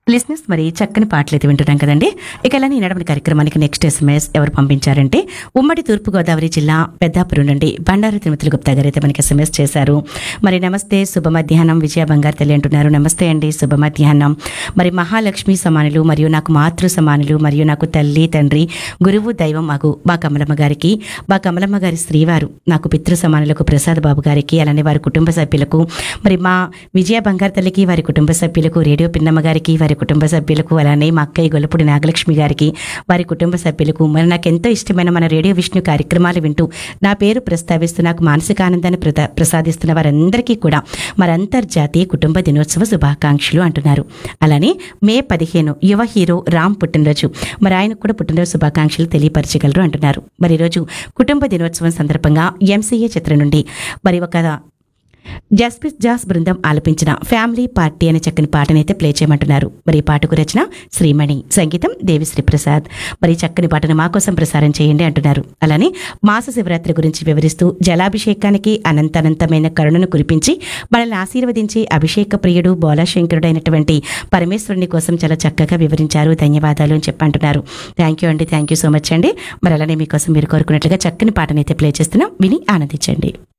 లిస్నెస్ మరి చక్కని పాటలు అయితే వింటున్నాం కదండి ఇక అలానే ఈనాడు కార్యక్రమానికి నెక్స్ట్ ఎస్ఎంఎస్ ఎవరు పంపించారంటే ఉమ్మడి తూర్పుగోదావరి జిల్లా పెద్దాపురం నుండి బండారు తిరుమతులు గుప్తా గారు అయితే మనకి ఎస్ఎంఎస్ చేశారు మరి నమస్తే శుభ మధ్యాహ్నం విజయ బంగారు తల్లి అంటున్నారు నమస్తే అండి శుభ మధ్యాహ్నం మరి మహాలక్ష్మి సమానులు మరియు నాకు మాతృ సమానులు మరియు నాకు తల్లి తండ్రి గురువు దైవం మాకు మా కమలమ్మ గారికి మా కమలమ్మ గారి శ్రీవారు నాకు పితృ సమానులకు ప్రసాద్ బాబు గారికి అలానే వారి కుటుంబ సభ్యులకు మరి మా విజయ బంగారు తల్లికి వారి కుటుంబ సభ్యులకు రేడియో పిన్నమ్మ గారికి వారి కుటుంబ సభ్యులకు అలానే మా అక్కయ్య గొల్లపూడి నాగలక్ష్మి గారికి వారి కుటుంబ సభ్యులకు మరి నాకు ఎంతో ఇష్టమైన మన రేడియో విష్ణు కార్యక్రమాలు వింటూ నా పేరు ప్రస్తావిస్తూ నాకు మానసిక ఆనందాన్ని ప్రద- ప్రసాదిస్తున్న వారందరికీ కూడా మరి అంతర్జాతీయ కుటుంబ దినోత్సవ శుభాకాంక్షలు అంటున్నారు అలానే మే పదిహేను యువ హీరో రామ్ పుట్టినరోజు మరి ఆయనకు కూడా పుట్టినరోజు శుభాకాంక్షలు తెలియపరచగలరు అంటున్నారు మరి ఈరోజు కుటుంబ దినోత్సవం సందర్భంగా ఎంసీఏ చిత్రం నుండి మరి ఒక జస్పిస్ జాస్ బృందం ఆలపించిన ఫ్యామిలీ పార్టీ అనే చక్కని పాటనైతే ప్లే చేయమంటున్నారు మరి ఈ పాటకు రచన శ్రీమణి సంగీతం దేవిశ్రీ ప్రసాద్ మరి ఈ చక్కని పాటను మా కోసం ప్రసారం చేయండి అంటున్నారు అలానే మాస శివరాత్రి గురించి వివరిస్తూ జలాభిషేకానికి అనంతనంతమైన కరుణను కురిపించి మనల్ని ఆశీర్వదించి అభిషేక ప్రియుడు బోలాశంకరుడైనటువంటి పరమేశ్వరుని కోసం చాలా చక్కగా వివరించారు ధన్యవాదాలు అని చెప్పి అంటున్నారు థ్యాంక్ యూ అండి థ్యాంక్ యూ సో మచ్ అండి మరి అలానే మీకోసం మీరు కోరుకున్నట్లుగా చక్కని పాటనైతే ప్లే చేస్తున్నాం విని ఆనందించండి